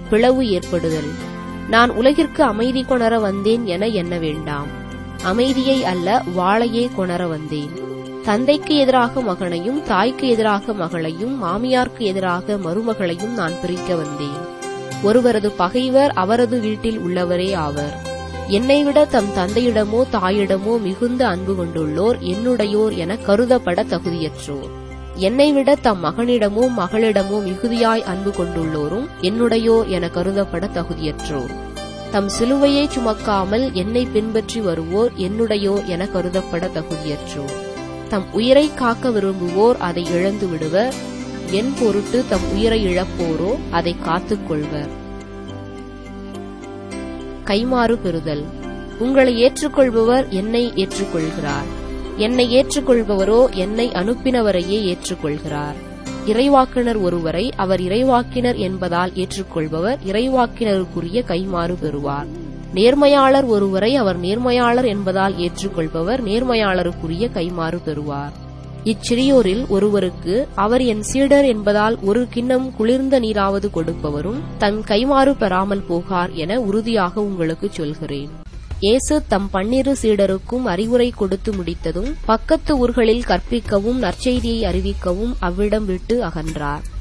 பிளவு ஏற்படுதல் நான் உலகிற்கு அமைதி கொணர வந்தேன் என எண்ண வேண்டாம் அமைதியை அல்ல வாளையே கொணர வந்தேன் தந்தைக்கு எதிராக மகனையும் தாய்க்கு எதிராக மகளையும் மாமியாருக்கு எதிராக மருமகளையும் நான் பிரிக்க வந்தேன் ஒருவரது பகைவர் அவரது வீட்டில் உள்ளவரே ஆவர் என்னை விட தம் தந்தையிடமோ தாயிடமோ மிகுந்த அன்பு கொண்டுள்ளோர் என்னுடையோர் என கருதப்பட தகுதியற்றோர் என்னை விட தம் மகனிடமோ மகளிடமோ மிகுதியாய் அன்பு கொண்டுள்ளோரும் என்னுடையோர் என கருதப்பட தகுதியற்றோர் தம் சிலுவையை சுமக்காமல் என்னை பின்பற்றி வருவோர் என்னுடையோர் என கருதப்பட தகுதியற்றோர் தம் உயிரை காக்க விரும்புவோர் அதை இழந்து விடுவர் என் பொருட்டு தம் உயிரை இழப்போரோ அதை காத்துக் கொள்வர் கைமாறு பெறுதல் உங்களை ஏற்றுக்கொள்பவர் என்னை ஏற்றுக்கொள்கிறார் என்னை ஏற்றுக்கொள்பவரோ என்னை அனுப்பினவரையே ஏற்றுக்கொள்கிறார் இறைவாக்கினர் ஒருவரை அவர் இறைவாக்கினர் என்பதால் ஏற்றுக்கொள்பவர் இறைவாக்கினருக்குரிய கைமாறு பெறுவார் நேர்மையாளர் ஒருவரை அவர் நேர்மையாளர் என்பதால் ஏற்றுக்கொள்பவர் நேர்மையாளருக்குரிய கைமாறு பெறுவார் இச்சிறியோரில் ஒருவருக்கு அவர் என் சீடர் என்பதால் ஒரு கிண்ணம் குளிர்ந்த நீராவது கொடுப்பவரும் தம் கைமாறு பெறாமல் போகார் என உறுதியாக உங்களுக்கு சொல்கிறேன் இயேசு தம் பன்னிரு சீடருக்கும் அறிவுரை கொடுத்து முடித்ததும் பக்கத்து ஊர்களில் கற்பிக்கவும் நற்செய்தியை அறிவிக்கவும் அவ்விடம் விட்டு அகன்றார்